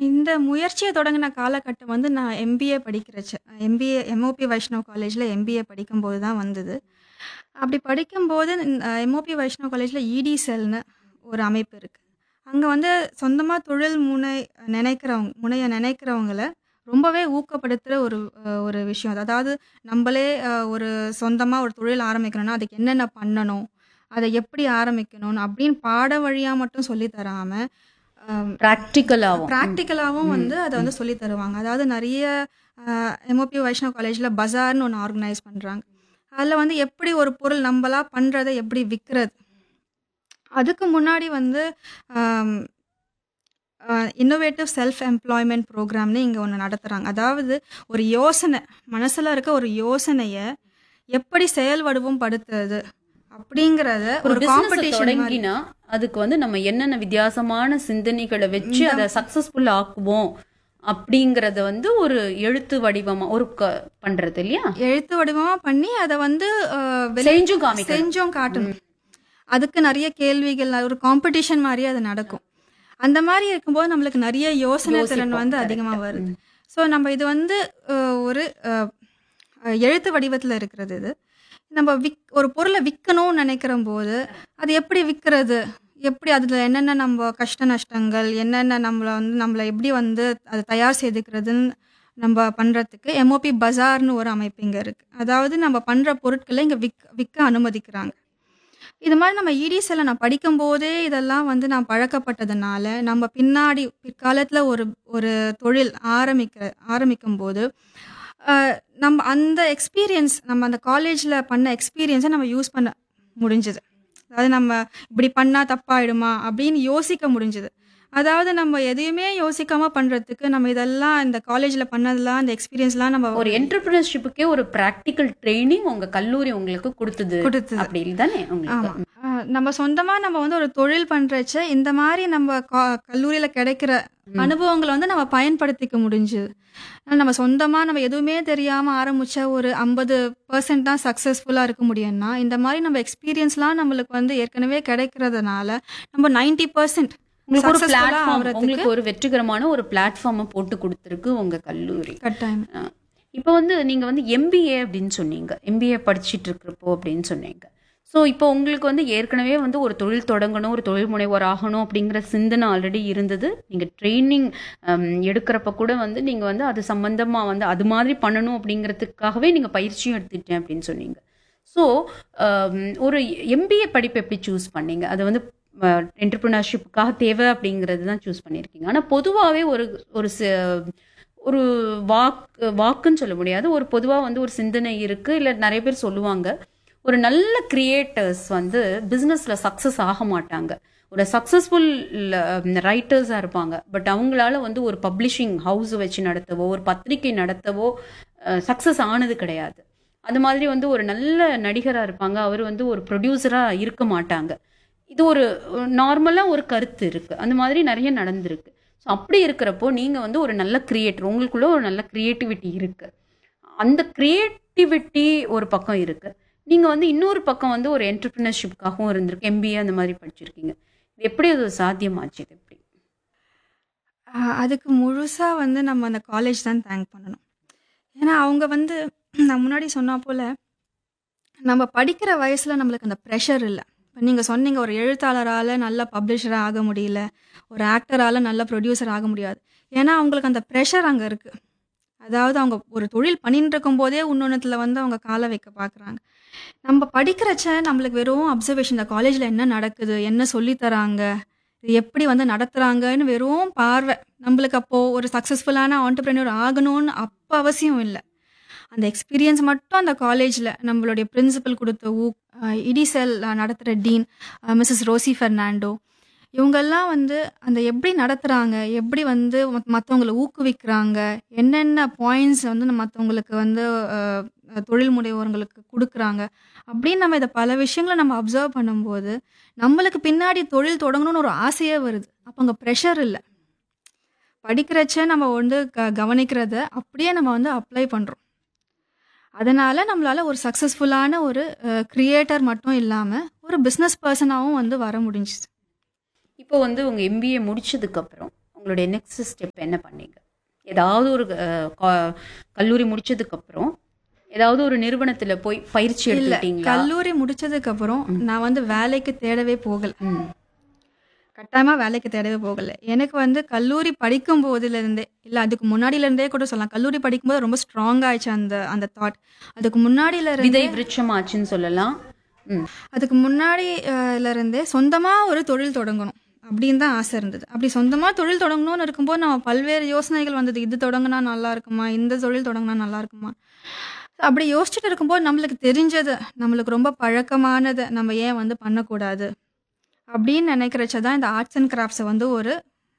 இந்த முயற்சிய தொடங்குன காலகட்டம் வந்து நான் எம்பிஏ படிக்கிறச்ச. எம்பிஏ எம்ஓபி வைஷ்ணவ் காலேஜ்ல எம்பிஏ படிக்கும்போது தான் வந்தது. அப்படி படிக்கும்போது அ எம்ஓபி வைஷ்ணவ் காலேஜ்ல இடி செல்ன்னு ஒரு அமைப்பு இருக்கு. அங்க வந்து சொந்தமா தொழில் முனை நினைக்கிறவங்க முனைய நினைக்கிறவங்கள ரொம்பவே ஊக்கப்படுத்துற ஒரு அ ஒரு விஷயம் அது. அதாவது நம்பளே அ ஒரு சொந்தமா ஒரு தொழில் ஆரம்பிக்கணும்னா, அதுக்கு என்னென்ன பண்ணணும்? அத எப்படி ஆரம்பிக்கணும்? அப்படின்னு பாட வழியா மட்டும் சொல்லி தராம, அ பிராக்டிகலாவும். ம். பிராக்டிகலாவும் ம். வந்து அத ம். வந்து சொல்லி தருவாங்க. அதாவது நெறைய அ எம்ஓபி வைஷ்ணவ் காலேஜ்ல பஜார்ன்னு ஒண்ணு ஆர்கனைஸ் பண்றாங்க. அதுல வந்து எப்படி ஒரு பொருள் நம்பளா பண்றத எப்படி விக்கிறது? அதுக்கு முன்னாடி வந்து um uh innovative self employment புரோகிராம்ன்னு இங்க ஒண்ணு நடத்துறாங்க. அதாவது ஒரு யோசனை, மனசுல இருக்க ஒரு யோசனைய எப்படி செயல் வடிவம் படுத்துறது? அப்படிங்கிறத ஒரு ஒரு பிசினஸ காம்படிஷன் மாரி. தொடங்கினா, அதுக்கு வந்து நம்ம என்னென்ன வித்தியாசமான சிந்தனைகள வச்சு இந்த அத சக்சஸ்ஃபுல் ஆக்குவோம். அப்படிங்கிறத வந்து ஒரு எழுத்து வடிவமா ஒரு க பண்றது இல்லையா? எழுத்து வடிவமா பண்ணி அத வந்து அ வெளி செஞ்சும் காமிக்கணும். செஞ்சும் ம். காட்டணும். அதுக்கு நெறைய கேள்விகள் ஒரு காம்படிஷன் மாரியே அது நடக்கும். அந்த மாரி இருக்கும்போது நம்மளுக்கு நெறைய யோசனை திறன் யோசிப்போம். வந்து அதிகமா கரெக்ட். வருது. ம். ஸோ நம்ம இது வந்து அ ஒரு அ எழுத்து வடிவத்துல இருக்கிறது இது. நம்ம விக் ஒரு பொருள விக்கணும்னு நெனைக்கிறம்போது, அது எப்படி விக்கிறது? எப்படி அதுல என்னென்ன நம்ப கஷ்ட நஷ்டங்கள், என்னென்ன நம்மள வந்து நம்மள எப்படி வந்து அத தயார் செய்துக்கிறதுன்னு நம்ப பண்றதுக்கு எம்ஓபி பஜார்ன்னு ஒரு அமைப்பு இங்க இருக்கு. அதாவது நம்ம பண்ற பொருட்கள இங்க விக் விக்க அனுமதிக்கிறாங்க. இது மாரி நம்ம இடி செல்ல நான் படிக்கும்போதே இதெல்லாம் வந்து நான் பழக்கப்பட்டதுனால, நம்ம பின்னாடி பிற்காலத்துல ஒரு ஒரு தொழில் ஆரம்பிக்க ஆரம்பிக்கும்போது, அ நம்ம அந்த எக்ஸ்பீரியன்ஸ் நம்ம அந்த காலேஜ்ல பண்ண எக்ஸ்பீரியன்ஸ நம்ம யூஸ் பண்ண முடிஞ்சது. அதாவது நம்ம இப்படி பண்ணா தப்பாயிடுமா? அப்படின்னு யோசிக்க முடிஞ்சது. அதாவது நம்ம எதையுமே யோசிக்காம பண்றதுக்கு நம்ம இதெல்லாம் இந்த காலேஜ்ல பண்ணதெல்லாம் இந்த எக்ஸ்பீரியன்ஸ்லாம் நம்ம ஒரு என்டர்பிரினர்ஷிப்புக்கே ஒரு பிராக்டிகல் ட்ரெய்னிங் உங்க கல்லூரி உங்களுக்கு குடுத்தது. குடுத்தது. அப்படி தானே உங்களுக்கு? ஆமா. ம். அ நம்ம சொந்தமா நம்ம வந்து ஒரு தொழில் பண்றச்ச, இந்த மாரி நம்ம கா கல்லூரியில கிடைக்கிற ம். அனுபவங்கள வந்து நம்ம பயன்படுத்திக்க முடிஞ்சது. நம்ம சொந்தமா நம்ம எதுவுமே தெரியாம ஆரம்பிச்ச ஒரு 50% தான் சக்சஸ்ஃபுல்லா இருக்க முடியும்னா, இந்த மாரி நம்ம எக்ஸ்பீரியன்ஸ்லாம் நம்மளுக்கு வந்து ஏற்கனவே கிடைக்கிறதுனால, நம்ம 90% உங்களுக்கு ஒரு சக்சஸ்ஃபுல்லா பிளாட்ஃபார்ம் ஆவறதுக்கு உங்களுக்கு ஒரு வெற்றிகரமான ஒரு பிளாட்ஃபார்ம போட்டு குடுத்திருக்கு உங்க கல்லூரி. கட்டாயம். அ இப்போ வந்து நீங்க வந்து எம்பிஏ அப்படின்னு சொன்னீங்க. எம்பிஏ படிச்சிட்டு இருக்கிறப்போ அப்படின்னு சொன்னீங்க. ஸோ இப்போ உங்களுக்கு வந்து ஏற்கனவே வந்து ஒரு தொழில் தொடங்கணும், ஒரு தொழில் முனைவோர் ஆகணும் அப்படிங்கிற சிந்தனை ஆல்ரெடி இருந்தது. நீங்க ட்ரெய்னிங் அம் எடுக்கிறப்ப கூட வந்து நீங்க வந்து அது சம்பந்தமா வந்து அது மாதிரி பண்ணணும் அப்படிங்கிறதுக்காகவே நீங்க பயிற்சியும் எடுத்துட்டேன் அப்படின்னு சொன்னீங்க. ஸோ அம் ஒரு எம்பிஏ படிப்பு எப்படி சூஸ் பண்ணீங்க? அது வந்து அ என்டர்பிரினர்ஷிப்காக தேவை அப்படிங்கிறது தான் சூஸ் பண்ணியிருக்கீங்க. ஆனா பொதுவாவே ஒரு ஒரு ச ஒரு வாக் வாக்குன்னு சொல்ல முடியாது. ஒரு பொதுவா வந்து ஒரு சிந்தனை இருக்கு. இல்ல நெறைய பேர் சொல்லுவாங்க. ஒரு நல்ல கிரியேட்டர்ஸ் வந்து பிசினஸ்ல சக்சஸ் ஆக மாட்டாங்க. ஒரு சக்சஸ்ஃபுல் ரைட்டர்ஸா இருப்பாங்க. பட் அவங்களால வந்து ஒரு பப்ளிஷிங் ஹவுஸ் வச்சு நடத்தவோ, ஒரு பத்திரிகை நடத்தவோ அ சக்சஸ் ஆனது கிடையாது. அந்த மாதிரி வந்து ஒரு நல்ல நடிகரா இருப்பாங்க. அவர் வந்து ஒரு ப்ரொடியூசரா இருக்க மாட்டாங்க. இது ஒரு நார்மலா ஒரு கருத்து இருக்கு. அந்த மாதிரி நெறைய நடந்திருக்கு. ஸோ அப்படி இருக்கிறப்போ நீங்க வந்து ஒரு நல்ல கிரியேட்டர். உங்களுக்குள்ள ஒரு நல்ல கிரியேட்டிவிட்டி இருக்கு. அந்த கிரியேட்டிவிட்டி ஒரு பக்கம் இருக்கு. நீங்க வந்து இன்னொரு பக்கம் வந்து ஒரு என்டர்பிரினர்ஷிப்காகவும் இருந்திருக்கு. எம்பிஏ அந்த மாதிரி படிச்சிருக்கீங்க. இது எப்படி அது சாத்தியமாச்சு? இது எப்படி? அ அதுக்கு முழுசா வந்து நம்ம அந்த காலேஜ் தான் தேங்க் பண்ணணும். ஏன்னா அவங்க வந்து நான் முன்னாடி சொன்னா போல, நம்ம படிக்கிற வயசுல நம்மளுக்கு அந்த பிரஷர் இல்ல. இப்ப நீங்க சொன்னீங்க ஒரு எழுத்தாளரால நல்ல பப்ளிஷரா ஆக முடியல. ஒரு ஆக்டரால நல்ல ப்ரொடியூசர் ஆக முடியாது. ஏன்னா அவங்களுக்கு அந்த பிரஷர் அங்க இருக்கு. அதாவது அவங்க ஒரு தொழில் பண்ணிட்டு இருக்கும்போதே இன்னொன்னுத்துல வந்து அவங்க கால வைக்க பார்க்குறாங்க. நம்ம படிக்கிறச்ச நம்மளுக்கு வெறும் அப்சர்வேஷன் இந்த காலேஜ்ல என்ன நடக்குது? என்ன சொல்லி தராங்க? இது எப்படி வந்து நடத்துறாங்கன்னு வெறும் பார்வை. நம்மளுக்கு அப்போ ஒரு சக்சஸ்ஃபுல்லான ஆண்டர்பிரினியர் ஆகணும்னு அப்ப அவசியம் இல்ல. அந்த எக்ஸ்பீரியன்ஸ் மட்டும் அந்த காலேஜ்ல நம்மளுடைய பிரின்சிபல் குடுத்த ஊக் அ இடிசெல் நடத்துற dean uh Mrs Rosy Fernando இவங்கெல்லாம் வந்து அந்த எப்படி நடத்துறாங்க? எப்படி வந்து மத் மத்தவங்கள ஊக்குவிக்கிறாங்க? என்னென்ன பாயிண்ட்ஸ் வந்து மத்தவங்களுக்கு வந்து அ தொழில் முனைவோர்களுக்கு குடுக்குறாங்க? அப்படின்னு நம்ம இத பல விஷயங்கள நம்ம அப்சர்வ் பண்ணும்போது, நம்மளுக்கு பின்னாடி தொழில் தொடங்கணும்னு ஒரு ஆசையே வருது. அப்ப அங்க பிரஷர் இல்ல. படிக்கிறச்ச நம்ம வந்து க கவனிக்கிறத அப்படியே நம்ம வந்து அப்ளை பண்றோம். அதனால நம்மளால ஒரு சக்சஸ்ஃபுல்லான ஒரு அ கிரியேட்டர் மட்டும் இல்லாம, ஒரு பிசினஸ் பெர்சனாவும் வந்து வர முடிஞ்சுது. இப்போ வந்து உங்க எம்பிஏ முடிச்சதுக்கு அப்புறம் உங்களுடைய நெக்ஸ்ட் ஸ்டெப் என்ன பண்ணீங்க ஏதாவது ஒரு அஹ், கா- கல்லூரி முடிச்சதுக்கு அப்புறம் ஏதாவது ஒரு நிறுவனத்துல போய் பயிற்சி இல்ல எடுத்துக்கிட்டீங்களா கல்லூரி முடிச்சதுக்கு அப்புறம் நான் வந்து வேலைக்கு தேடவே போகல ம். கட்டாயமா வேலைக்கு தேடவே போகல எனக்கு வந்து கல்லூரி படிக்கும் போதுல இருந்தே இல்ல அதுக்கு முன்னாடில இருந்தே கூட சொல்லலாம் கல்லூரி படிக்கும்போது ரொம்ப ஸ்ட்ராங் ஆயிடுச்சு அந்த அந்த தாட் அதுக்கு முன்னாடில இருந்து விதை விருட்சமாச்சுன்னு சொல்லலாம் ம். அதுக்கு முன்னாடில இருந்தே சொந்தமா ஒரு தொழில் தொடங்கணும் அப்படின்னு தான் ஆசை இருந்தது அப்படி சொந்தமா தொழில் தொடங்கணும்னு இருக்கும்போது நம்ம பல்வேறு யோசனைகள் வந்தது இது தொடங்கினா நல்லா இருக்குமா இந்த தொழில் தொடங்கினா நல்லா இருக்குமா அப்படி யோசிச்சுட்டு இருக்கும்போது நம்மளுக்கு தெரிஞ்சது நம்மளுக்கு ரொம்ப பழக்கமானதை நம்ம ஏன் வந்து பண்ணக்கூடாது அப்படின்னு நினைக்கிறச்ச தான் இந்த ஆர்ட்ஸ் அண்ட் கிராஃப்ட்ஸை வந்து ஒரு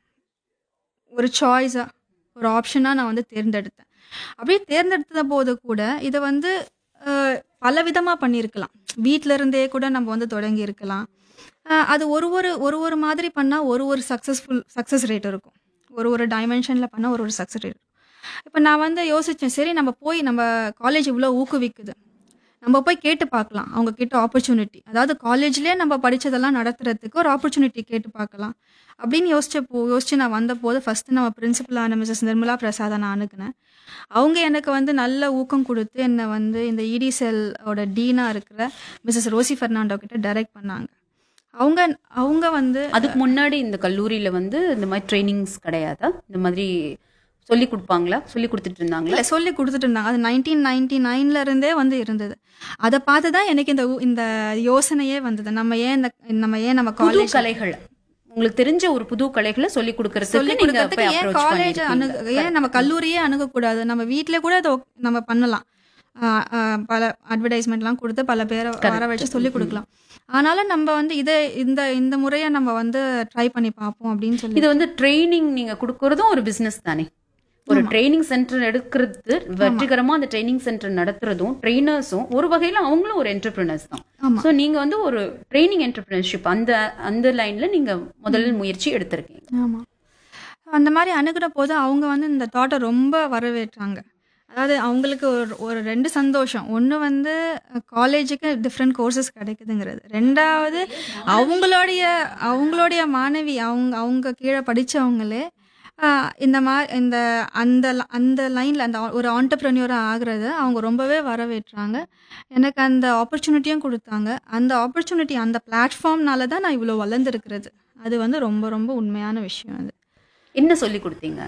ஒரு சாய்ஸாக ஒரு ஆப்ஷனாக நான் வந்து தேர்ந்தெடுத்தேன் அப்படியே தேர்ந்தெடுத்த போது கூட இதை வந்து அஹ், பல விதமாக பண்ணியிருக்கலாம் வீட்டில இருந்தே கூட நம்ம வந்து தொடங்கி இருக்கலாம் அஹ், அது ஒரு ஒரு ஒரு ஒரு மாதிரி பண்ணால் ஒரு ஒரு சக்ஸஸ்ஃபுல் சக்ஸஸ் ரேட் இருக்கும் ஒரு ஒரு டைமென்ஷனில் பண்ணால் ஒரு ஒரு சக்ஸஸ் ரேட் இப்போ நான் வந்து யோசித்தேன் சரி நம்ம போய் நம்ம காலேஜ் இவ்வளோ ஊக்குவிக்குது நம்ம போய் கேட்டு பார்க்கலாம் அவங்க கிட்ட ஆப்பர்ச்சுனிட்டி அதாவது காலேஜ்லேயே நம்ம படிச்சதெல்லாம் நடத்துறதுக்கு ஒரு ஆப்பர்ச்சுனிட்டி கேட்டு பார்க்கலாம் அப்படின்னு யோசிச்ச போ யோசிச்சு நான் வந்த போது ஃபர்ஸ்ட் நம்ம பிரின்சிபலான மிஸ்ஸஸ் நிர்மலா பிரசாதை நான் அணுகுனேன் அவங்க எனக்கு வந்து நல்ல ஊக்கம் கொடுத்து என்னை வந்து இந்த இடி செல்லோட டீனாக இருக்கிற மிஸ்ஸஸ் ரோசி ஃபெர்னாண்டோ கிட்ட டைரக்ட் பண்ணாங்க அவங்க அவங்க வந்து அதுக்கு முன்னாடி இந்த கல்லூரியில வந்து இந்த மாதிரி ட்ரைனிங்ஸ் கிடையாதா இந்த மாதிரி சொல்லி கொடுப்பாங்களா சொல்லி கொடுத்துட்டு இருந்தாங்களா இல்லை சொல்லி கொடுத்துட்டு இருந்தாங்க அது நைன்டீன் நைன்டி நைன்ல இருந்தே வந்து இருந்தது அதை பார்த்து தான் எனக்கு இந்த ஊ- இந்த யோசனையே வந்தது நம்ம ஏன் இந்த நம்ம ஏன் நம்ம புது காலேஜ் கலைகள் உங்களுக்கு தெரிஞ்ச ஒரு புது கலைகளை சொல்லி கொடுக்கறதுக்கு சொல்லி நீங்க கொடுக்கறதுக்கு போய் ஏன் approach காலேஜ் அணுகு பண்ணிருக்கீங்க. ஏன் நம்ம கல்லூரியே அணுகக்கூடாது நம்ம வீட்டிலே கூட அதை ஒக்- நம்ம பண்ணலாம் ஆஹ் ஆஹ் பல அட்வர்டைஸ்மெண்ட்லாம் கொடுத்து பல பேரை வர வச்சு சொல்லி கொடுக்கலாம் ஆனாலும் நம்ம வந்து இதை இந்த இந்த முறையை நம்ம வந்து ட்ரை பண்ணி பார்ப்போம் அப்படின்னு சொல்லி இது வந்து ட்ரைனிங் நீங்க கொடுக்கறதும் ஒரு பிசினஸ் தானே ஒரு ட்ரைனிங் சென்டர் எடுக்கிறது வெற்றிகரமா அந்த ட்ரைனிங் சென்டர் நடத்துறதும் ட்ரைனர்ஸும் ஒரு வகையில அவங்களும் ஒரு என்டர்பிரினர்ஸ் தான் ஆமா. சோ நீங்க வந்து ஒரு ட்ரைனிங் என்டர்பிரினர்ஷிப் அந்த அந்த லைன்ல நீங்க முதல் முயற்சி எடுத்திருக்கீங்க ஆமாம் அந்த மாதிரி அணுகுன போது அவங்க வந்து இந்த தாட்டை ரொம்ப வரவேற்றாங்க அதாவது அவங்களுக்கு ஒரு ஒரு ரெண்டு சந்தோஷம் ஒன்று வந்து காலேஜுக்கு டிஃப்ரெண்ட் கோர்சஸ் கிடைக்குதுங்கிறது ரெண்டாவது அவங்களுடைய அவங்களுடைய மாணவி அவங்க அவங்க கீழே படித்தவங்களே இந்த மா இந்த அந்த ல- அந்த லைனில் அந்த ஒரு ஆண்டர்ப்ரனியூராக ஆகுறத அவங்க ரொம்பவே வரவேற்றாங்க எனக்கு அந்த ஆப்பர்ச்சுனிட்டியும் கொடுத்தாங்க அந்த ஆப்பர்ச்சுனிட்டி அந்த பிளாட்ஃபார்ம்னால தான் நான் இவ்வளோ வளர்ந்துருக்கிறது அது வந்து ரொம்ப ரொம்ப உண்மையான விஷயம் அது என்ன சொல்லி கொடுத்தீங்க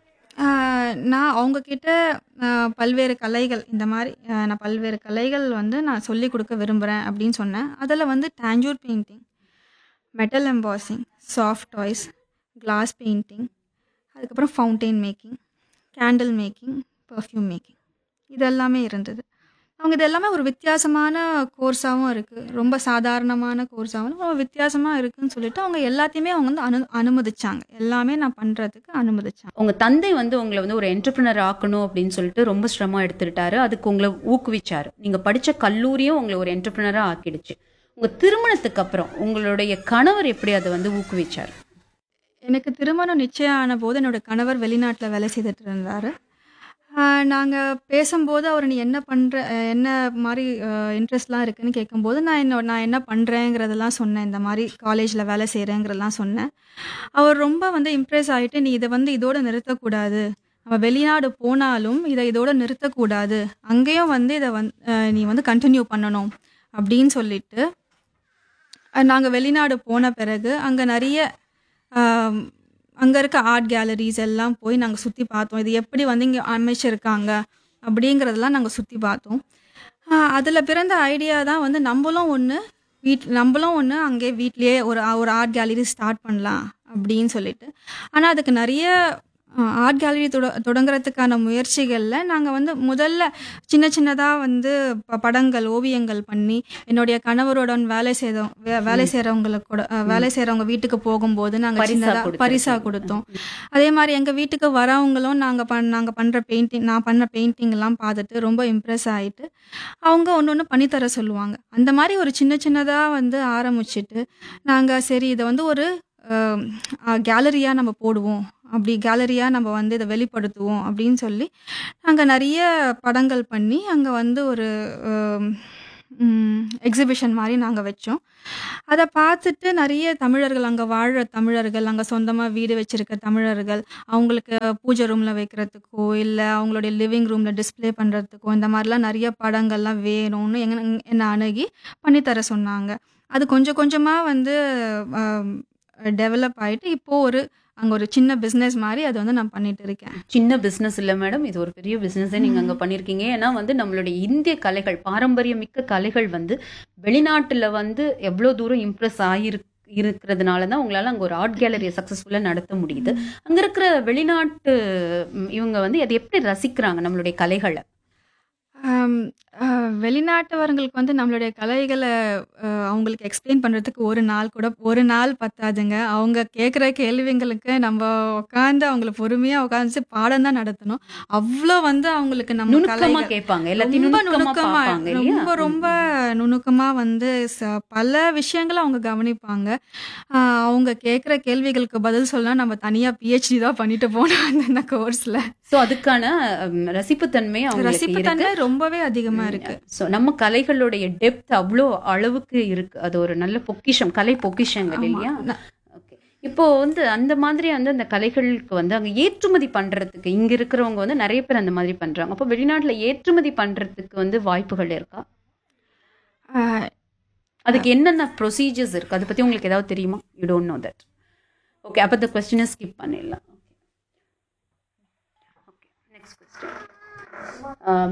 ஆஹ் நான் அவங்கக்கிட்ட பல்வேறு கலைகள் இந்த மாதிரி ஆஹ் நான் பல்வேறு கலைகள் வந்து நான் சொல்லி கொடுக்க விரும்புகிறேன் அப்படின்னு சொன்னேன் அதில் வந்து Tanjore painting metal embossing soft toys glass painting அதுக்கப்புறம் fountain making candle making perfume making இது எல்லாமே இருந்தது அவங்க இது எல்லாமே ஒரு வித்தியாசமான கோர்ஸாகவும் இருக்குது ரொம்ப சாதாரணமான கோர்ஸாகவும் ரொம்ப வித்தியாசமாக இருக்குன்னு சொல்லிட்டு அவங்க எல்லாத்தையுமே அவங்க வந்து அனு அனுமதிச்சாங்க எல்லாமே நான் பண்ணுறதுக்கு அனுமதிச்சாங்க உங்க தந்தை வந்து உங்களை வந்து ஒரு என்டர்பிரினர் ஆக்கணும் அப்படின்னு சொல்லிட்டு ரொம்ப சிரமம் எடுத்துக்கிட்டாரு அதுக்கு உங்களை ஊக்குவிச்சாரு நீங்க படிச்ச கல்லூரியும் உங்களை ஒரு என்டர்பிரினரா ஆக்கிடுச்சு உங்க திருமணத்துக்கு அப்புறம் உங்களுடைய கணவர் எப்படி அதை வந்து ஊக்குவிச்சாரு எனக்கு திருமணம் நிச்சயம் ஆன போது என்னோட கணவர் வெளிநாட்டில் வேலை செய்துட்டு இருந்தார் நாங்கள் பேசும்போது அவர் நீ என்ன பண்ணுற என்ன மாதிரி இன்ட்ரெஸ்ட்லாம் இருக்குன்னு கேட்கும்போது நான் என்னோட நான் என்ன பண்ணுறேங்கிறதெல்லாம் சொன்னேன் இந்த மாதிரி காலேஜில் வேலை செய்கிறேங்கிறதெல்லாம் சொன்னேன் அவர் ரொம்ப வந்து இம்ப்ரெஸ் ஆகிட்டு நீ இதை வந்து இதோட நிறுத்தக்கூடாது நம்ம வெளிநாடு போனாலும் இதை இதோட நிறுத்தக்கூடாது அங்கேயும் வந்து இதை வந் அஹ் நீ வந்து கண்டினியூ பண்ணணும் அப்படின்னு சொல்லிட்டு நாங்கள் வெளிநாடு போன பிறகு அங்கே நிறைய அங்கே இருக்க ஆர்ட் கேலரிஸ் எல்லாம் போய் நாங்கள் சுற்றி பார்த்தோம் இது எப்படி வந்து இங்கே அமைச்சிருக்காங்க அப்படிங்கிறதெல்லாம் நாங்கள் சுற்றி பார்த்தோம் அதில் பிறந்த ஐடியா தான் வந்து நம்மளும் ஒன்று வீட் நம்மளும் ஒன்று அங்கே வீட்லேயே ஒரு ஒரு ஆர்ட் கேலரி ஸ்டார்ட் பண்ணலாம் அப்படின்னு சொல்லிட்டு ஆனால் அதுக்கு நிறைய ஆர்ட் கேலரி தொட தொடங்குறதுக்கான முயற்சிகளில் நாங்கள் வந்து முதல்ல சின்ன சின்னதாக வந்து ப- படங்கள் ஓவியங்கள் பண்ணி என்னுடைய கணவருடன் வேலை செய்தோம் வே- வேலை செய்கிறவங்களுக்கு கூட அஹ், வேலை செய்கிறவங்க வீட்டுக்கு போகும்போது நாங்கள் பரிசா சின்னதாக கொடுத்திருக்கீங்க. பரிசா கொடுத்தோம் அதே மாதிரி எங்கள் வீட்டுக்கு வரவங்களும் நாங்கள் பண் நாங்கள் பண்ணுற பெயிண்டிங் நான் பண்ண பெயிண்டிங் எல்லாம் பார்த்துட்டு ரொம்ப இம்ப்ரெஸ் ஆகிட்டு அவங்க ஒன்று ஒன்று பண்ணித்தர சொல்லுவாங்க அந்த மாதிரி ஒரு சின்ன சின்னதாக வந்து ஆரம்பிச்சிட்டு நாங்கள் சரி இதை வந்து ஒரு கேலரியாக நம்ம போடுவோம் அப்படி கேலரியாக நம்ம வந்து இதை வெளிப்படுத்துவோம் அப்படின்னு சொல்லி நாங்கள் நிறைய படங்கள் பண்ணி அங்கே வந்து ஒரு எக்ஸிபிஷன் மாதிரி நாங்கள் வச்சோம் அதை பார்த்துட்டு நிறைய தமிழர்கள் அங்கே வாழ்கிற தமிழர்கள் அங்கே சொந்தமாக வீடு வச்சிருக்க தமிழர்கள் அவங்களுக்கு பூஜை ரூமில் வைக்கிறதுக்கோ இல்லை அவங்களுடைய லிவிங் ரூமில் டிஸ்ப்ளே பண்ணுறதுக்கோ இந்த மாதிரிலாம் நிறைய படங்கள்லாம் வேணும்னு எங்க என்னை அணுகி பண்ணித்தர சொன்னாங்க அது கொஞ்சம் கொஞ்சமாக வந்து டெவலப் ஆகிட்டு இப்போது ஒரு அங்கே ஒரு சின்ன பிஸ்னஸ் மாதிரி அதை வந்து நான் பண்ணிட்டு இருக்கேன் சின்ன பிசினஸ் இல்ல மேடம் இது ஒரு பெரிய பிசினஸே நீங்க அங்க பண்ணிருக்கீங்க ஏன்னா வந்து நம்மளுடைய இந்திய கலைகள் பாரம்பரியமிக்க கலைகள் வந்து வெளிநாட்டுல வந்து எவ்வளவு தூரம் இம்ப்ரெஸ் ஆகிருக்கு இருக்கிறதுனால தான் உங்களால அங்க ஒரு ஆர்ட் கேலரியை சக்சஸ்ஃபுல்லா நடத்த முடியுது அங்க இருக்கிற வெளிநாட்டு ம், இவங்க வந்து அதை எப்படி ரசிக்கிறாங்க நம்மளுடைய கலைகளை ஆம், ஆ, வெளிநாட்டவர்களுக்கு வந்து நம்மளுடைய கலைகளை அ, அவங்களுக்கு எக்ஸ்பிளைன் பண்ணுறதுக்கு ஒரு நாள் கூட ஒரு நாள் பத்தாதுங்க அவங்க கேட்குற கேள்விங்களுக்கு நம்ம உட்காந்து அவங்கள பொறுமையாக உட்காந்து பாடம் தான் நடத்தணும் அவ்வளோ வந்து அவங்களுக்கு நம்ம நுணுக்கமா கலைகள் கேட்பாங்க எல்லாத்தையும் ரொம்ப நுணுக்கமா நுணுக்கமா பார்ப்பாங்க இல்லையா ரொம்ப ரொம்ப நுணுக்கமா வந்து ச- பல விஷயங்களை அவங்க கவனிப்பாங்க ஆஹ் அவங்க கேட்குற கேள்விகளுக்கு பதில் சொல்ல நம்ம தனியா பிஹெச்டி தான் பண்ணிட்டு போனோம் அந்த கோர்ஸ்ல சோ அதுக்கான ம், ரசிப்புத்தன்மை அவங்களுக்கு ரசிப்பு இருக்கு தன்மை ரொம்பவே அதிகமா இருக்கு ஸோ நம்ம கலைகளுடைய டெப்த் அவ்வளோ அளவுக்கு இருக்கு அது ஒரு நல்ல பொக்கிஷம் கலை பொக்கிஷங்கள் ஆமா. இல்லையா ந- ஓகே இப்போ வந்து அந்த மாதிரி வந்து அந்த கலைகளுக்கு வந்து அங்க ஏற்றுமதி பண்றதுக்கு இங்க இருக்கிறவங்க வந்து நிறைய பேர் அந்த மாதிரி பண்றாங்க அப்போ வெளிநாட்டுல ஏற்றுமதி பண்றதுக்கு வந்து வாய்ப்புகள் இருக்கா ஆஹ் அதுக்கு என்னென்ன ப்ரொசீஜர்ஸ் இருக்கு அதை பத்தி உங்களுக்கு ஏதாவது தெரியுமா you don't know that okay அப்போ இந்த கொஸ்டினை ஸ்கிப் பண்ணிடலாம் ஓகே நெக்ஸ்ட் கொஸ்டின்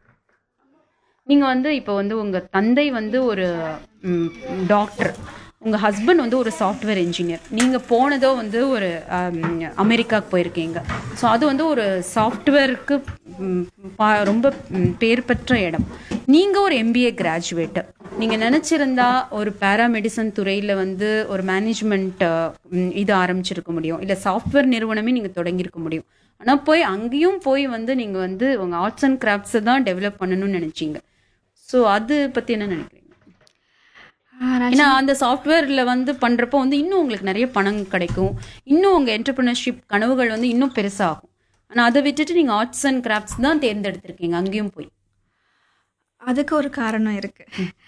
நீங்க வந்து இப்போ வந்து உங்க தந்தை வந்து ஒரு டாக்டர் உங்க ஹஸ்பண்ட் வந்து ஒரு சாஃப்ட்வேர் இன்ஜினியர் நீங்க போனதோ வந்து ஒரு ஆம், அமெரிக்காவுக்கு போயிருக்கீங்க ஸோ அது வந்து ஒரு சாஃப்ட்வேருக்கு ரொம்ப ம், பேர் பெற்ற இடம் நீங்க ஒரு எம்பிஏ கிராஜுவேட் நீங்க நினைச்சிருந்தா ஒரு பேராமெடிசன் துறையில வந்து ஒரு மேனேஜ்மெண்ட் இது ஆரம்பிச்சிருக்க முடியும் இல்ல சாஃப்ட்வேர் நிறுவனமே நீங்க தொடங்கியிருக்க முடியும் ஆனா போய் அங்கேயும் போய் வந்து நீங்க வந்து உங்க ஆர்ட்ஸ் அண்ட் கிராஃப்ட்ஸை தான் டெவலப் பண்ணணும்னு நினைச்சீங்க ஸோ அது பத்தி என்ன நினைக்கிறீங்க ஆஹ் நான் ஏன்னா அந்த சாஃப்ட்வேர்ல வந்து பண்றப்போ வந்து இன்னும் உங்களுக்கு நிறைய பணம் கிடைக்கும் இன்னும் உங்க என்டர்பிரினர்ஷிப் கனவுகள் வந்து இன்னும் பெருசாகும் ஆனா அதை விட்டுட்டு நீங்க ஆர்ட்ஸ் அண்ட் கிராஃப்ட்ஸ் தான் தேர்ந்தெடுத்திருக்கீங்க அங்கேயும் போய் அதுக்கு ஒரு காரணம் இருக்கு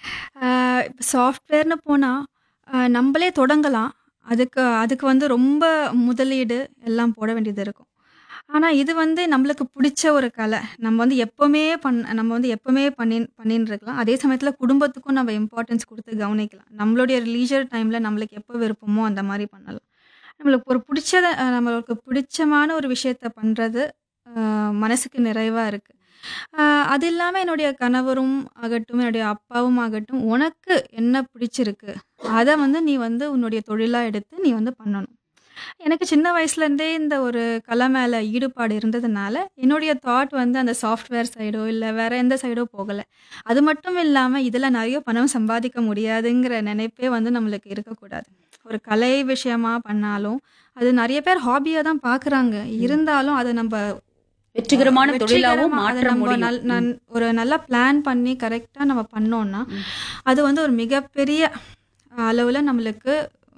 இப்போ சாஃப்ட்வேர்னு போனால் நம்மளே தொடங்கலாம் அதுக்கு அதுக்கு வந்து ரொம்ப முதலீடு எல்லாம் போட வேண்டியது இருக்கும் ஆனால் இது வந்து நம்மளுக்கு பிடிச்ச ஒரு கலை நம்ம வந்து எப்போவுமே பண் நம்ம வந்து எப்போவுமே பண்ணி பண்ணின்னு இருக்கலாம் அதே சமயத்தில் குடும்பத்துக்கும் நம்ம இம்பார்ட்டன்ஸ் கொடுத்து கவனிக்கலாம் நம்மளுடைய லீஜர் டைமில் நம்மளுக்கு எப்போ விருப்பமோ அந்த மாதிரி பண்ணலாம் நம்மளுக்கு ஒரு பிடிச்சத அஹ், நம்மளுக்கு பிடிச்சமான ஒரு விஷயத்த பண்ணுறது மனசுக்கு நிறைவாக இருக்குது ஆஹ் அது இல்லாமல் என்னுடைய கணவரும் ஆகட்டும் என்னுடைய அப்பாவும் ஆகட்டும் உனக்கு என்ன பிடிச்சிருக்கு அதை வந்து நீ வந்து உன்னுடைய தொழிலாக எடுத்து நீ வந்து பண்ணணும் எனக்கு சின்ன வயசுலேருந்தே இந்த ஒரு கலை மேலே ஈடுபாடு இருந்ததுனால என்னுடைய தாட் வந்து அந்த சாஃப்ட்வேர் சைடோ இல்லை வேற எந்த சைடோ போகலை அது மட்டும் இல்லாமல் இதில் நிறைய பணம் சம்பாதிக்க முடியாதுங்கிற நினைப்பே வந்து நம்மளுக்கு இருக்கக்கூடாது ஒரு கலை விஷயமா பண்ணாலும் அது நிறைய பேர் ஹாபியாக தான் பார்க்குறாங்க இருந்தாலும் அதை நம்ம வெற்றிகரமான தொழிலாவும் வெற்றிகரமா அதை மாற்ற நம்ம முடியும் நல்- நன்- ஒரு நல்ல பிளான் பண்ணி கரெக்டாக நம்ம பண்ணோம்னா அது வந்து ஒரு மிகப்பெரிய அளவில் நம்மளுக்கு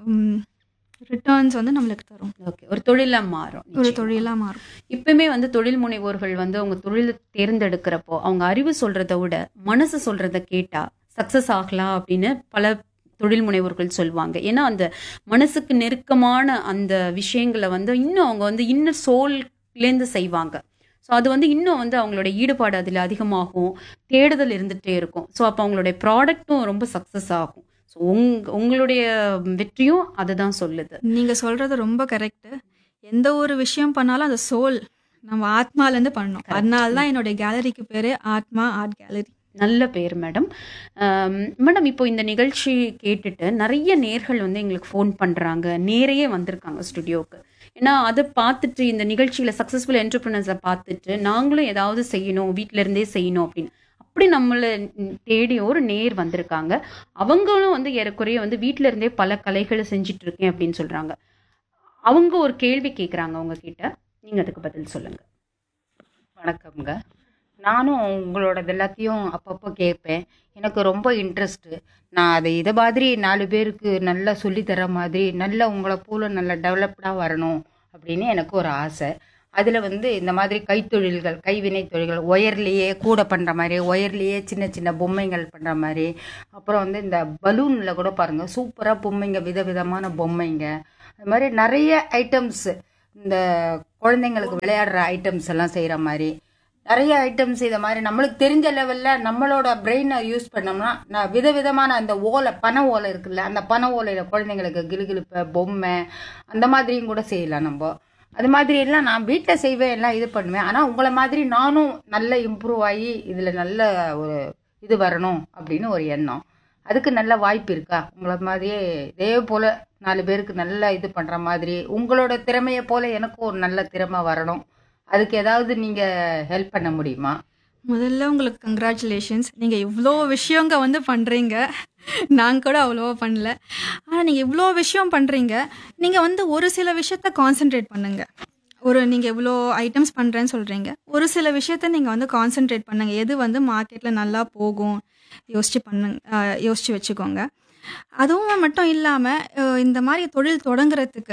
ரிட்டர்ன்ஸ் வந்து நம்மளுக்கு தரும் ஓகே ஒரு தொழிலா மாறும் ஒரு நிச்சயமா. தொழிலாக மாறும் இப்பவுமே வந்து தொழில் முனைவோர்கள் வந்து அவங்க தொழிலை தேர்ந்தெடுக்கிறப்போ அவங்க அறிவு சொல்றதை விட மனசு சொல்றத கேட்டா சக்சஸ் ஆகலாம் அப்படின்னு பல தொழில் முனைவோர்கள் சொல்லுவாங்க ஏன்னா அந்த மனசுக்கு நெருக்கமான அந்த விஷயங்களை வந்து இன்னும் அவங்க வந்து இன்னும் சோல்லேருந்து செய்வாங்க ஸோ அது வந்து இன்னும் வந்து அவங்களோட ஈடுபாடு அதில் அதிகமாகும் தேடுதல் இருந்துகிட்டே இருக்கும் ஸோ அப்போ அவங்களுடைய ப்ராடக்ட்டும் ரொம்ப சக்ஸஸ் ஆகும் ஸோ உங் உங்களுடைய வெற்றியும் அதை தான் சொல்லுது நீங்கள் சொல்கிறது ரொம்ப கரெக்டு எந்த ஒரு விஷயம் பண்ணாலும் அந்த சோல் நம்ம ஆத்மாலேருந்து பண்ணணும் அதனால தான் என்னுடைய கேலரிக்கு பேர் ஆத்மா ஆர்ட் கேலரி நல்ல பேர் மேடம் மேடம் இப்போ இந்த நிகழ்ச்சி கேட்டுட்டு நிறைய நேர்கள் வந்து எங்களுக்கு ஃபோன் பண்ணுறாங்க நேரையே வந்திருக்காங்க ஸ்டுடியோவுக்கு ஏன்னா அதை பார்த்துட்டு இந்த நிகழ்ச்சியில் சக்ஸஸ்ஃபுல் என்டர்பிரினர்ஸை பார்த்துட்டு நாங்களும் ஏதாவது செய்யணும் வீட்டில இருந்தே செய்யணும் அப்படின்னு அப்படி நம்மளை தேடி ஒரு நேர் வந்திருக்காங்க அவங்களும் வந்து ஏறக்குறைய வந்து வீட்டில இருந்தே பல கலைகளை செஞ்சுட்டு இருக்கேன் அப்படின்னு சொல்றாங்க அவங்க ஒரு கேள்வி கேட்குறாங்க அவங்க கிட்ட நீங்க அதுக்கு பதில் சொல்லுங்க வணக்கம்ங்க நானும் உங்களோடது எல்லாத்தையும் அப்பப்போ கேட்பேன் எனக்கு ரொம்ப இன்ட்ரெஸ்ட்டு நான் அதை இதை மாதிரி நாலு பேருக்கு நல்லா சொல்லித்தர மாதிரி நல்ல உங்களை போல நல்ல டெவலப்டாக வரணும் அப்படின்னு எனக்கு ஒரு ஆசை அதில் வந்து இந்த மாதிரி கைத்தொழில்கள் கைவினை தொழில்கள் ஒயர்லேயே கூட பண்ணுற மாதிரி ஒயர்லேயே சின்ன சின்ன பொம்மைகள் பண்ணுற மாதிரி அப்புறம் வந்து இந்த பலூனில் கூட பாருங்கள் சூப்பராக பொம்மைங்க விதவிதமான பொம்மைங்க அது மாதிரி நிறைய ஐட்டம்ஸ் இந்த குழந்தைங்களுக்கு விளையாடுற ஐட்டம்ஸ் எல்லாம் செய்கிற மாதிரி நிறைய ஐட்டம்ஸ் இதை மாதிரி நம்மளுக்கு தெரிஞ்ச லெவலில் நம்மளோட பிரெயினை யூஸ் பண்ணோம்னா நான் விதவிதமான அந்த ஓலை பனை ஓலை இருக்குல்ல அந்த பனை ஓலையில் குழந்தைங்களுக்கு கிளுகிளுப்பை பொம்மை அந்த மாதிரியும் கூட செய்யலாம் நம்ம அது மாதிரி எல்லாம் நான் வீட்டில் செய்வேன் எல்லாம் இது பண்ணுவேன் ஆனால் உங்களை மாதிரி நானும் நல்ல இம்ப்ரூவ் ஆகி இதில் நல்ல ஒரு இது வரணும் அப்படின்னு ஒரு எண்ணம் அதுக்கு நல்ல வாய்ப்பு இருக்கா உங்களை மாதிரியே இதே போல் நாலு பேருக்கு நல்லா இது பண்ணுற மாதிரி உங்களோட திறமையை போல் எனக்கும் ஒரு நல்ல திறமை வரணும் அதுக்கு ஏதாவது நீங்கள் ஹெல்ப் பண்ண முடியுமா முதல்ல உங்களுக்கு கங்க்ராச்சுலேஷன்ஸ் நீங்கள் இவ்வளோ விஷயங்க வந்து பண்ணுறீங்க நான் கூட அவ்வளோவா பண்ணல ஆனால் நீங்கள் இவ்வளோ விஷயம் பண்ணுறீங்க நீங்கள் வந்து ஒரு சில விஷயத்த கான்சென்ட்ரேட் பண்ணுங்க ஒரு நீங்கள் இவ்வளோ ஐட்டம்ஸ் பண்ணுறேன்னு சொல்கிறீங்க ஒரு சில விஷயத்த நீங்கள் வந்து கான்சென்ட்ரேட் பண்ணுங்க எது வந்து மார்க்கெட்டில் நல்லா போகும் யோசிச்சு பண்ணுங்க அஹ், யோசிச்சு வச்சுக்கோங்க அதுவும் மட்டும் இல்லாமல் இந்த மாதிரி தொழில் தொடங்குறதுக்கு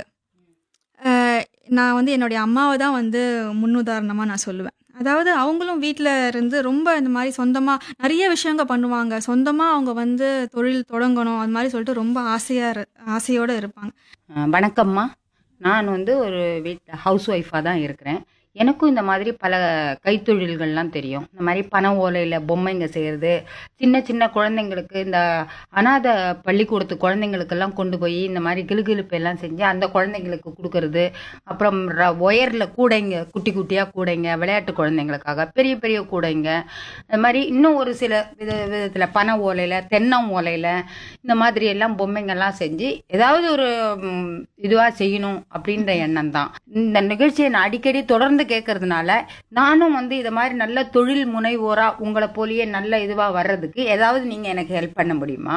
அஹ், நான் வந்து என்னுடைய அம்மாவை தான் வந்து முன்னுதாரணமாக நான் சொல்லுவேன் அதாவது அவங்களும் வீட்டில் இருந்து ரொம்ப இந்த மாதிரி சொந்தமாக நிறைய விஷயங்க பண்ணுவாங்க சொந்தமாக அவங்க வந்து தொழில் தொடங்கணும் அது மாதிரி சொல்லிட்டு ரொம்ப ஆசையாக ஆசையோடு இருப்பாங்க அஹ் வணக்கம்மா நான் வந்து ஒரு வீட் ஹவுஸ் ஒய்ஃபாக தான் இருக்கிறேன் எனக்கும் இந்த மாதிரி பல கைத்தொழில்கள்லாம் தெரியும் இந்த மாதிரி பனை ஓலையில் பொம்மைங்க செய்கிறது சின்ன சின்ன குழந்தைங்களுக்கு இந்த அனாதை பள்ளிக்கூடத்து குழந்தைங்களுக்கெல்லாம் கொண்டு போய் இந்த மாதிரி கிளுகிளுப்பு எல்லாம் செஞ்சு அந்த குழந்தைங்களுக்கு கொடுக்கறது அப்புறம் ஒயரில் கூடைங்க குட்டி குட்டியாக கூடைங்க விளையாட்டு குழந்தைங்களுக்காக பெரிய பெரிய கூடைங்க அது மாதிரி இன்னும் ஒரு சில வித விதத்தில் பனை ஓலையில் தென்னம் ஓலையில் இந்த மாதிரி எல்லாம் பொம்மைங்கெல்லாம் செஞ்சு ஏதாவது ஒரு இதுவாக செய்யணும் அப்படின்ற எண்ணம் தான் இந்த நிகழ்ச்சியை நான் அடிக்கடி தொடர்ந்து கேட்கறதுனால நானும் வந்து இதை மாதிரி நல்ல தொழில் முனைவோராக உங்களை போலயே நல்ல இதுவாக வர்றதுக்கு ஏதாவது நீங்கள் எனக்கு ஹெல்ப் பண்ண முடியுமா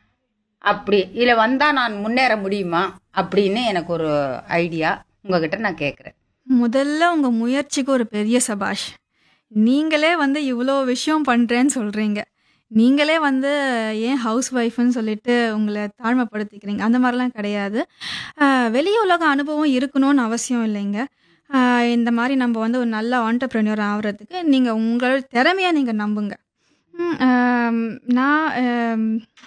அப்படி இல்லை வந்தால் நான் முன்னேற முடியுமா அப்படின்னு எனக்கு ஒரு ஐடியா உங்ககிட்ட நான் கேட்குறேன் முதல்ல உங்கள் முயற்சிக்கு ஒரு பெரிய சபாஷ் நீங்களே வந்து இவ்வளோ விஷயம் பண்ணுறேன்னு சொல்கிறீங்க நீங்களே வந்து ஏன் ஹவுஸ் ஒய்ஃப்னு சொல்லிட்டு உங்களை தாழ்மைப்படுத்திக்கிறீங்க அந்த மாதிரிலாம் கிடையாது ஆஹ் வெளி உலக அனுபவம் இருக்கணும்னு அவசியம் இல்லைங்க ஆஹ் இந்த மாதிரி நம்ம வந்து ஒரு நல்ல ஆண்டர்ப்ரெனியர் ஆகிறதுக்கு நீங்கள் உங்களோட திறமையை நீங்கள் நம்புங்க ம், ஆம், நான் ஆம்,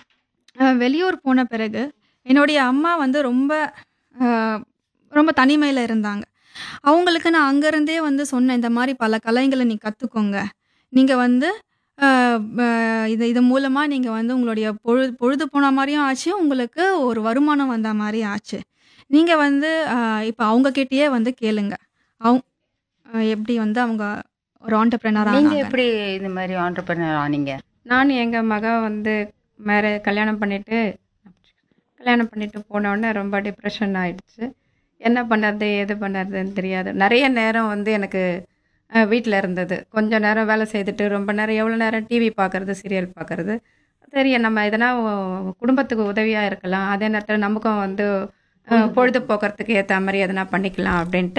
ஆஹ் வெளியூர் போன பிறகு என்னுடைய அம்மா வந்து ரொம்ப ஆஹ், ரொம்ப தனிமையில் இருந்தாங்க அவங்களுக்கு நான் அங்கேருந்தே வந்து சொன்னேன் இந்த மாதிரி பல கலைகளை நீ கற்றுக்கோங்க நீங்கள் வந்து ஆஹ், ஆஹ், இது இது மூலமாக நீங்கள் வந்து உங்களுடைய பொழுது பொழுது போன மாதிரியும் ஆச்சு உங்களுக்கு ஒரு வருமானம் வந்த மாதிரியும் ஆச்சு நீங்கள் வந்து இப்போ அவங்கக்கிட்டேயே வந்து கேளுங்க அவங்க ஆஹ், எப்படி வந்து அவங்க ஒரு ஆண்டர்பிரினர் நீங்கள் ஆனாங்க எப்படி இந்த மாதிரி ஆண்டர்பனர் ஆனீங்க நான் எங்கள் மக வந்து மேரே கல்யாணம் பண்ணிட்டு கல்யாணம் பண்ணிட்டு போன உடனே ரொம்ப டிப்ரெஷன் ஆயிடுச்சு என்ன பண்ணுறது எது பண்ணுறதுன்னு தெரியாது நிறைய நேரம் வந்து எனக்கு வீட்டில் இருந்தது கொஞ்சம் நேரம் வேலை செய்துட்டு ரொம்ப நேரம் எவ்வளோ நேரம் டிவி பார்க்குறது சீரியல் பார்க்குறது சரி நம்ம எதனா உ- குடும்பத்துக்கு உதவியாக இருக்கலாம் அதே நேரத்தில் நமக்கும் வந்து அஹ், பொழுதுபோக்குறதுக்கு ஏற்ற மாதிரி எதனா பண்ணிக்கலாம் அப்படின்ட்டு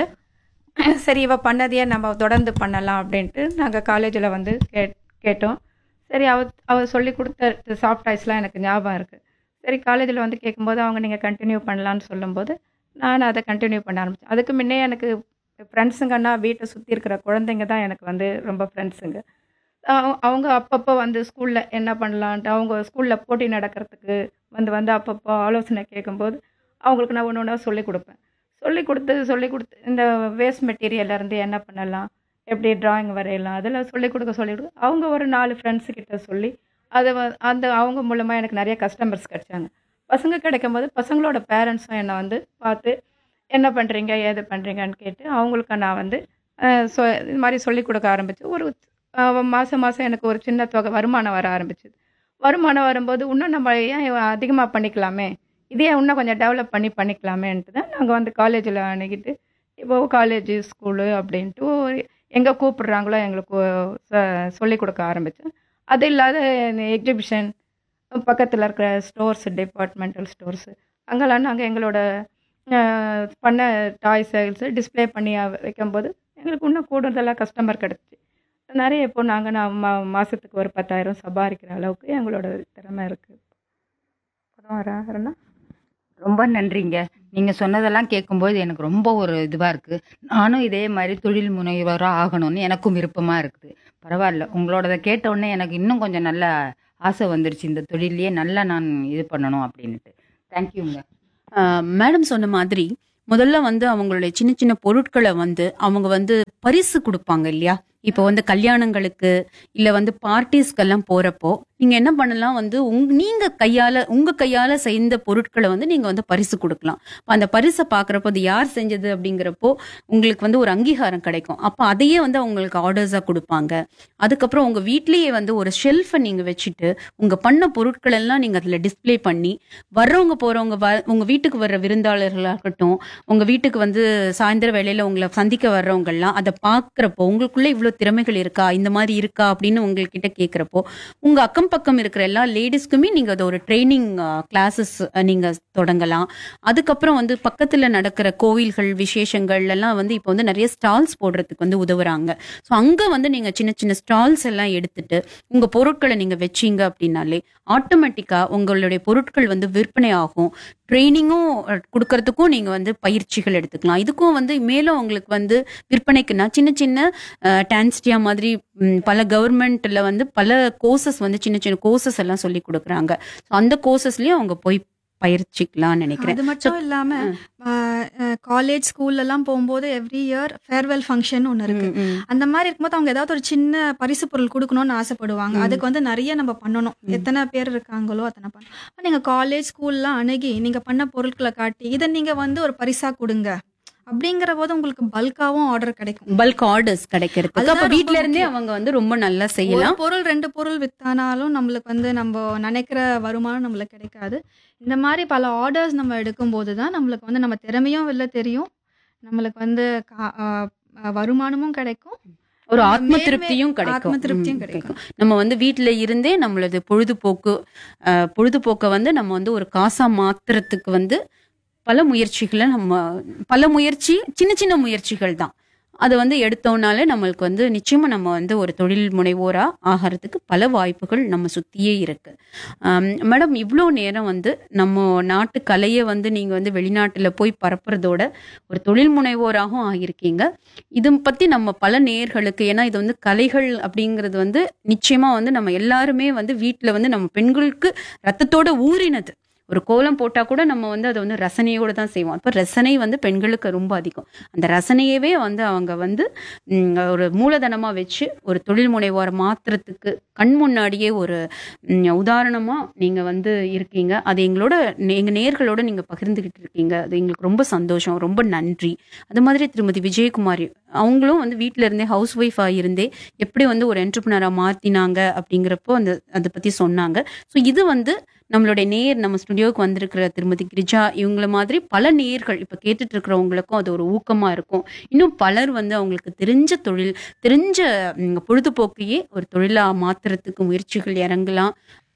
சரி இவ பண்ணதையே நம்ம தொடர்ந்து பண்ணலாம் அப்படின்ட்டு நாங்கள் காலேஜில் வந்து கேட் கேட்டோம் சரி அவ அவ சொல்லி கொடுத்த சாஃப்ட் டாய்ஸ்லாம் எனக்கு ஞாபகம் இருக்குது சரி காலேஜில் வந்து கேட்கும்போது அவங்க நீங்கள் கண்டினியூ பண்ணலான்னு சொல்லும்போது நான் அதை கண்டினியூ பண்ண ஆரம்பித்தேன் அதுக்கு முன்னே எனக்கு ஃப்ரெண்ட்ஸுங்கன்னா வீட்டை சுற்றி இருக்கிற குழந்தைங்க தான் எனக்கு வந்து ரொம்ப ஃப்ரெண்ட்ஸுங்க அவ- அவங்க அப்பப்போ வந்து ஸ்கூலில் என்ன பண்ணலான்ட்டு அவங்க ஸ்கூலில் போட்டி நடக்கிறதுக்கு வந்து வந்து அப்பப்போ ஆலோசனை கேட்கும்போது அவங்களுக்கு நான் ஒன்று ஒன்றா சொல்லிக் கொடுப்பேன் சொல்லி கொடுத்து சொல்லி கொடுத்து இந்த வேஸ்ட் மெட்டீரியல்ல இருந்து என்ன பண்ணலாம் எப்படி டிராயிங் வரையலாம் அதெல்லாம் சொல்லி கொடுக்க சொல்லி கொடுக்க அவங்க ஒரு நாலு ஃப்ரெண்ட்ஸு கிட்ட சொல்லி அதை வ- அந்த அவங்க மூலமாக எனக்கு நிறைய கஸ்டமர்ஸ் கிடைச்சாங்க பசங்க கிடைக்கும்போது பசங்களோட பேரண்ட்ஸும் என்னை வந்து பார்த்து என்ன பண்ணுறீங்க ஏது பண்ணுறீங்கன்னு கேட்டு அவங்களுக்கு நான் வந்து அஹ், சொ இது மாதிரி சொல்லி கொடுக்க ஆரம்பிச்சு ஒரு அஹ், மாதம் மாதம் எனக்கு ஒரு சின்ன தொகை வருமானம் வர ஆரம்பிச்சுது வருமானம் வரும்போது இன்னும் நம்ம ஏன் அதிகமாக பண்ணிக்கலாமே இதே இன்னும் கொஞ்சம் டெவலப் பண்ணி பண்ணிக்கலாமேன்ட்டு தான் நாங்கள் வந்து காலேஜில் அணுகிட்டு இப்போ காலேஜ் ஸ்கூலு அப்படின்ட்டு எங்கே கூப்பிடுறாங்களோ எங்களுக்கு ச- சொல்லிக் கொடுக்க ஆரம்பித்தேன் அது இல்லாத எக்ஸிபிஷன் பக்கத்தில் இருக்கிற ஸ்டோர்ஸ் டிபார்ட்மெண்டல் ஸ்டோர்ஸு அங்கெல்லாம் நாங்கள் எங்களோட அஹ், பண்ண டாய் சைல்ஸு டிஸ்ப்ளே பண்ணி அ- வைக்கும்போது எங்களுக்கு இன்னும் கூடுதலாக கஸ்டமர் கிடச்சி நிறைய இப்போ நாங்கள் நான் மா மாதத்துக்கு ஒரு பத்தாயிரம் சம்பாதிக்கிற அளவுக்கு எங்களோட திறமை இருக்குது அப்புறம் வேற வேறன்னா ரொம்ப நன்றிங்க நீங்க சொன்னதெல்லாம் கேட்கும்போது எனக்கு ரொம்ப ஒரு இதுவா இருக்கு நானும் இதே மாதிரி தொழில் முனைவராக ஆகணும்னு எனக்கும் விருப்பமா இருக்குது பரவாயில்ல உங்களோடத கேட்ட உடனே எனக்கு இன்னும் கொஞ்சம் நல்ல ஆசை வந்துருச்சு இந்த தொழிலையே நல்லா நான் இது பண்ணணும் அப்படின்னுட்டு தேங்க்யூங்க மேடம் சொன்ன மாதிரி முதல்ல வந்து அவங்களுடைய சின்ன சின்ன பொருட்களை வந்து அவங்க வந்து பரிசு கொடுப்பாங்க இல்லையா இப்போ வந்து கல்யாணங்களுக்கு இல்ல வந்து பார்ட்டிஸ்க்கெல்லாம் போறப்போ நீங்க என்ன பண்ணலாம் வந்து உங் நீங்க கையால உங்க கையால செய்த பொருட்களை வந்து நீங்க வந்து பரிசு கொடுக்கலாம் அப்ப அந்த பரிசை பாக்குறப்போ அது யார் செஞ்சது அப்படிங்கிறப்போ உங்களுக்கு வந்து ஒரு அங்கீகாரம் கிடைக்கும் அப்ப அதையே வந்து அவங்களுக்கு ஆர்டர்ஸா கொடுப்பாங்க அதுக்கப்புறம் உங்க வீட்லயே வந்து ஒரு ஷெல்ஃபை நீங்க வச்சுட்டு உங்க பண்ண பொருட்கள் எல்லாம் நீங்க அதுல டிஸ்ப்ளே பண்ணி வர்றவங்க போறவங்க வ- உங்க வீட்டுக்கு வர்ற விருந்தாளர்களா இருக்கட்டும் உங்க வீட்டுக்கு வந்து சாயந்தர வேளையில உங்களை சந்திக்க வர்றவங்க எல்லாம் அதை பாக்குறப்போ உங்களுக்குள்ள இவ்வளவு திறமைகள் இருக்கா இந்த மாதிரி இருக்கா அப்படின்னு உங்ககிட்ட கேக்குறப்போ உங்க அக்கம் பக்கம் இருக்கிற எல்லா லேடிஸ்க்குமே நீங்க அதை ஒரு ட்ரைனிங் கிளாஸஸ் நீங்க தொடங்கலாம் அதுக்கப்புறம் வந்து பக்கத்துல நடக்கிற கோவில்கள் விசேஷங்கள் எல்லாம் வந்து இப்போ வந்து நிறைய ஸ்டால்ஸ் போடுறதுக்கு வந்து உதவுறாங்க ஸோ அங்க வந்து நீங்க சின்ன சின்ன ஸ்டால்ஸ் எல்லாம் எடுத்துட்டு உங்க பொருட்களை நீங்க வச்சீங்க அப்படின்னாலே ஆட்டோமேட்டிக்கா உங்களுடைய பொருட்கள் வந்து விற்பனை ஆகும் ட்ரைனிங்கும் கொடுக்கறதுக்கும் நீங்க வந்து பயிற்சிகள் எடுத்துக்கலாம் இதுக்கும் வந்து மேலும் உங்களுக்கு வந்து விற்பனைக்குன்னா சின்ன சின்ன டான்ஸ்டியா மாதிரி ம், பல கவர்மெண்ட்ல வந்து பல கோர்சஸ் வந்து சின்ன சின்ன கோர்சஸ் எல்லாம் சொல்லி கொடுக்குறாங்க ஸோ அந்த கோர்சஸ்லயும் அவங்க போய் பயிற்சிக்கலாம்னு நினைக்கிறேன் அது மட்டும் இல்லாம காலேஜ் ஸ்கூல்ல எல்லாம் போகும்போது எவ்ரி இயர் ஃபேர்வெல் ஃபங்க்ஷன் ஒன்னு இருக்கு ம், ம். அந்த மாதிரி இருக்கும்போது அவங்க ஏதாவது ஒரு சின்ன பரிசு பொருள் கொடுக்கணும்னு ஆசைப்படுவாங்க ம். அதுக்கு வந்து நிறைய நம்ம பண்ணணும் ம். எத்தனை பேர் இருக்காங்களோ அத்தனை பண்ணணும் அப்ப நீங்க காலேஜ் ஸ்கூல்லாம் அணுகி நீங்க பண்ண பொருட்களை காட்டி இதை நீங்க வந்து ஒரு பரிசா கொடுங்க அப்படிங்கிற போது உங்களுக்கு பல்காவும் ஆர்டர் கிடைக்கும் பல்க் ஆர்டர்ஸ் கிடைக்கிறதுக்கு அதுதான் அப்ப ரொம்ப வீட்ல இருந்தே முக்கியம். அவங்க வந்து ரொம்ப நல்லா ஒரு செய்யலாம் பொருள் ரெண்டு பொருள் வித்தானாலும் நம்மளுக்கு வந்து நம்ம நினைக்கிற வருமானம் நம்மளுக்கு கிடைக்காது இந்த மாதிரி பல ஆர்டர்ஸ் நம்ம எடுக்கும்போது தான் நம்மளுக்கு வந்து நம்ம திறமையும் வெளில தெரியும் நம்மளுக்கு வந்து கா- ஆ, ஆ, வருமானமும் கிடைக்கும் ஒரு நம்ம ஆத்ம மேன்மே- திருப்தியும் கிடைக்கும் ஆத்ம திருப்தியும் ம், கிடைக்கும். நம்ம வந்து வீட்ல இருந்தே நம்மளது பொழுதுபோக்கு அஹ், பொழுதுபோக்கை வந்து நம்ம வந்து ஒரு காசா மாத்துறதுக்கு வந்து பல முயற்சிகளை நம்ம பல முயற்சி சின்ன சின்ன முயற்சிகள் தான் அதை வந்து எடுத்தோம்னாலே நம்மளுக்கு வந்து நிச்சயமா நம்ம வந்து ஒரு தொழில் முனைவோரா ஆகிறதுக்கு பல வாய்ப்புகள் நம்ம சுத்தியே இருக்கு ஆம், மேடம் இவ்வளோ நேரம் வந்து நம்ம நாட்டு கலையை வந்து நீங்க வந்து வெளிநாட்டுல போய் பரப்புறதோட ஒரு தொழில் முனைவோராகவும் ஆகியிருக்கீங்க இது பத்தி நம்ம பல நேயர்களுக்கு ஏன்னா இது வந்து கலைகள் அப்படிங்கிறது வந்து நிச்சயமா வந்து நம்ம எல்லாருமே வந்து வீட்ல வந்து நம்ம பெண்களுக்கு ரத்தத்தோட ஊறினது ஒரு கோலம் போட்டா கூட நம்ம வந்து அதை வந்து ரசனையோட தான் செய்வோம் அப்ப ரசனை வந்து பெண்களுக்கு ரொம்ப அதிகம் அந்த ரசனையவே வந்து அவங்க வந்து ம், ஒரு மூலதனமா வச்சு ஒரு தொழில் முனைவோரை மாத்துறதுக்கு கண் முன்னாடியே ஒரு ம், உதாரணமா நீங்க வந்து இருக்கீங்க அது எங்களோட எங்க நேர்களோட நீங்க பகிர்ந்துகிட்டு இருக்கீங்க அது எங்களுக்கு ரொம்ப சந்தோஷம் ரொம்ப நன்றி அது மாதிரி திருமதி விஜயகுமாரி அவங்களும் வந்து வீட்ல இருந்தே ஹவுஸ் ஒய்ஃபா இருந்தே எப்படி வந்து ஒரு என்டர்பிரினரா மாத்தினாங்க அப்படிங்கிறப்போ அந்த அதை பத்தி சொன்னாங்க ஸோ இது வந்து நம்மளுடைய நேர் நம்ம ஸ்டுடியோவுக்கு வந்திருக்கிற திருமதி கிரிஜா இவங்கள மாதிரி பல நேர்கள் இப்போ கேட்டுட்டு இருக்கிறவங்களுக்கும் அது ஒரு ஊக்கமா இருக்கும் இன்னும் பலர் வந்து அவங்களுக்கு தெரிஞ்ச தொழில் தெரிஞ்ச ம், பொழுதுபோக்கையே ஒரு தொழிலா மாத்துறதுக்கு முயற்சிகள் இறங்கலாம்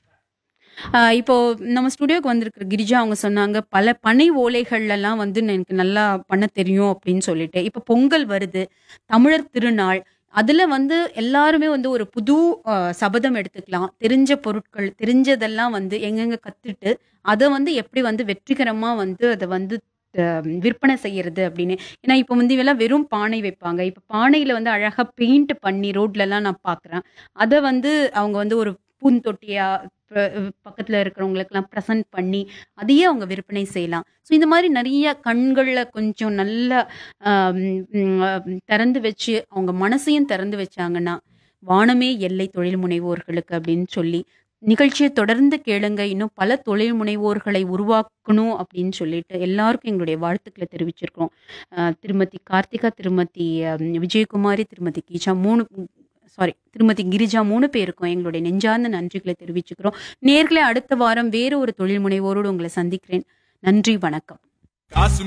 ஆஹ் இப்போ நம்ம ஸ்டுடியோக்கு வந்திருக்கிற கிரிஜா அவங்க சொன்னாங்க பல பனை ஓலைகள்ல எல்லாம் வந்து எனக்கு நல்லா பண்ண தெரியும் அப்படின்னு சொல்லிட்டு இப்போ பொங்கல் வருது தமிழர் திருநாள் அதுல வந்து எல்லாருமே வந்து ஒரு புது ஆஹ், சபதம் எடுத்துக்கலாம் தெரிஞ்ச பொருட்கள் தெரிஞ்சதெல்லாம் வந்து எங்கெங்க கத்துட்டு அதை வந்து எப்படி வந்து வெற்றிகரமா வந்து அதை வந்து அஹ், விற்பனை செய்யறது அப்படின்னு ஏன்னா இப்போ வந்து எல்லாம் வெறும் பானை வைப்பாங்க இப்போ பானையில வந்து அழகா பெயிண்ட் பண்ணி ரோட்ல எல்லாம் நான் பாக்குறேன் அதை வந்து அவங்க வந்து ஒரு பூந்தொட்டியா ப- பக்கத்துல இருக்கிறவங்களுக்கெல்லாம் ப்ரெசன்ட் பண்ணி அதையே அவங்க விற்பனை செய்யலாம் ஸோ இந்த மாதிரி நிறைய கண்களில் கொஞ்சம் நல்ல ஆம், ம், ஆ, திறந்து வச்சு அவங்க மனசையும் திறந்து வச்சாங்கன்னா வானமே எல்லை தொழில் முனைவோர்களுக்கு அப்படின்னு சொல்லி நிகழ்ச்சியை தொடர்ந்து கேளுங்க இன்னும் பல தொழில் முனைவோர்களை உருவாக்கணும் அப்படின்னு சொல்லிட்டு எல்லாருக்கும் எங்களுடைய வாழ்த்துக்களை தெரிவிச்சிருக்கோம் ஆ, திருமதி கார்த்திகா திருமதி ஆம், விஜயகுமாரி திருமதி கீஜா மூணு சாரி திருமதி கிரிஜா மூணு பேருக்கும் எங்களுடைய நெஞ்சார்ந்த நன்றிகளை தெரிவிச்சுக்கிறோம் நேர்களை அடுத்த வாரம் வேறு ஒரு தொழில் முனைவோரோடு உங்களை சந்திக்கிறேன் நன்றி வணக்கம் காசு